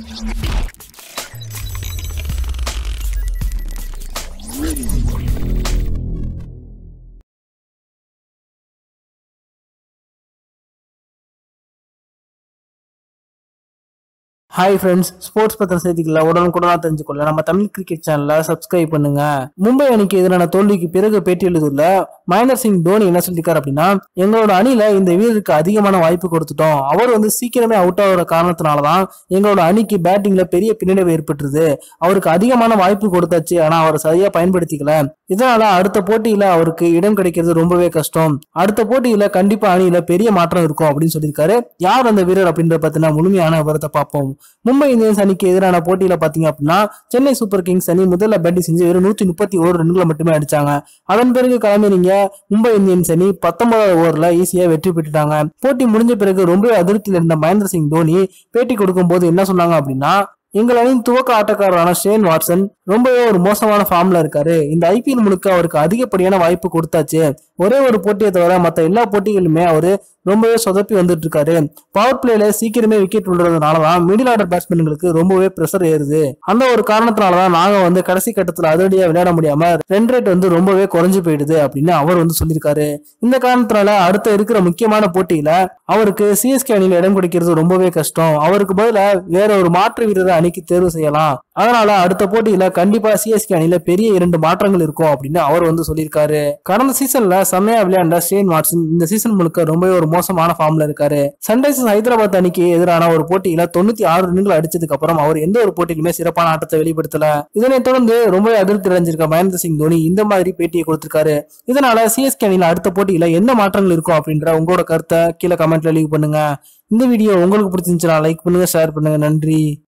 hi friends sports பத்திர செய்திகளை உடனுக்குடனா தெரிஞ்சுக்கொள்ள நம்ம தமிழ் கிரிக்கெட் சேனலை சப்ஸ்கிரைப் பண்ணுங்க மும்பை அணிக்கு எதிரான தோல்விக்கு பிறகு பேட்டி எழுதுள்ள மகேந்திர சிங் தோனி என்ன சொல்லியிருக்காரு அப்படின்னா எங்களோட அணியில இந்த வீரருக்கு அதிகமான வாய்ப்பு கொடுத்துட்டோம் அவர் வந்து சீக்கிரமே அவுட் ஆகிற காரணத்தினாலதான் எங்களோட அணிக்கு பேட்டிங்ல பெரிய பின்னடைவு ஏற்பட்டுருது அவருக்கு அதிகமான வாய்ப்பு கொடுத்தாச்சு ஆனா அவர் சரியா பயன்படுத்திக்கல இதனால அடுத்த போட்டியில அவருக்கு இடம் கிடைக்கிறது ரொம்பவே கஷ்டம் அடுத்த போட்டியில கண்டிப்பா அணியில பெரிய மாற்றம் இருக்கும் அப்படின்னு சொல்லியிருக்காரு யார் அந்த வீரர் அப்படின்றத பத்தின முழுமையான விவரத்தை பார்ப்போம் மும்பை இந்தியன்ஸ் அணிக்கு எதிரான போட்டியில பாத்தீங்க அப்படின்னா சென்னை சூப்பர் கிங்ஸ் அணி முதல்ல பேட்டிங் செஞ்சு வெறும் நூத்தி முப்பத்தி ஒரு ரன்களை மட்டுமே அடிச்சாங்க அதன் பிறகு கிளம்பினீங்க மும்பை இந்தியன்ஸ் அணி பத்தொன்பதாவது ஓவர்ல ஈஸியா வெற்றி பெற்றுட்டாங்க போட்டி முடிஞ்ச பிறகு ரொம்ப அதிருப்தியில் இருந்த மகேந்திர சிங் தோனி பேட்டி கொடுக்கும் போது என்ன சொன்னாங்க அப்படின்னா எங்கள் அணியின் துவக்க ஆட்டக்காரரான ஷேன் வாட்சன் ரொம்பவே ஒரு மோசமான ஃபார்ம்ல இருக்காரு இந்த ஐபிஎல் முழுக்க அவருக்கு அதிகப்படியான வாய்ப்பு கொடுத்தாச்சு ஒரே ஒரு போட்டியை தவிர மற்ற எல்லா போட்டிகளுமே அவரு ரொம்பவே சொதப்பி வந்துட்டு இருக்காரு பவர் பிளேல சீக்கிரமே விக்கெட் விழுறதுனாலதான் மிடில் ஆர்டர் பேட்ஸ்மேன்களுக்கு ரொம்பவே ப்ரெஷர் ஏறுது அந்த ஒரு காரணத்தினாலதான் நாங்க வந்து கடைசி கட்டத்துல அதிரடியா விளையாட முடியாம ரன் ரேட் வந்து ரொம்பவே குறைஞ்சு போயிடுது அப்படின்னு அவர் வந்து சொல்லியிருக்காரு இந்த காரணத்தினால அடுத்த இருக்கிற முக்கியமான போட்டியில அவருக்கு சிஎஸ்கே அணியில இடம் கிடைக்கிறது ரொம்பவே கஷ்டம் அவருக்கு பதிலா வேற ஒரு மாற்று வீரரை அணிக்கு தேர்வு செய்யலாம் அதனால அடுத்த போட்டியில கண்டிப்பா சிஎஸ்கே அணியில பெரிய இரண்டு மாற்றங்கள் இருக்கும் அப்படின்னு அவர் வந்து சொல்லியிருக்காரு கடந்த சீசன்ல செம்மையா விளையாண்ட ஷேன் வாட்சன் இந்த சீசன் முழுக்க ரொம்பவே ஒரு மோசமான ஃபார்ம்ல இருக்காரு சன்ரைசர்ஸ் ஹைதராபாத் அணிக்கு எதிரான ஒரு போட்டியில தொண்ணூத்தி ஆறு ரன்கள் அடிச்சதுக்கு அப்புறம் அவர் எந்த ஒரு போட்டியிலுமே சிறப்பான ஆட்டத்தை வெளிப்படுத்தல இதனைத் தொடர்ந்து ரொம்பவே அதிருப்தி அடைஞ்சிருக்க மகேந்திர சிங் தோனி இந்த மாதிரி பேட்டியை கொடுத்திருக்காரு இதனால சிஎஸ்கே அணியில அடுத்த போட்டியில எந்த மாற்றங்கள் இருக்கும் அப்படின்ற உங்களோட கருத்தை கீழே கமெண்ட்ல லீவ் பண்ணுங்க இந்த வீடியோ உங்களுக்கு பிடிச்சிருந்துச்சுன்னா லைக் பண்ணுங்க ஷேர் பண்ணுங்க நன்றி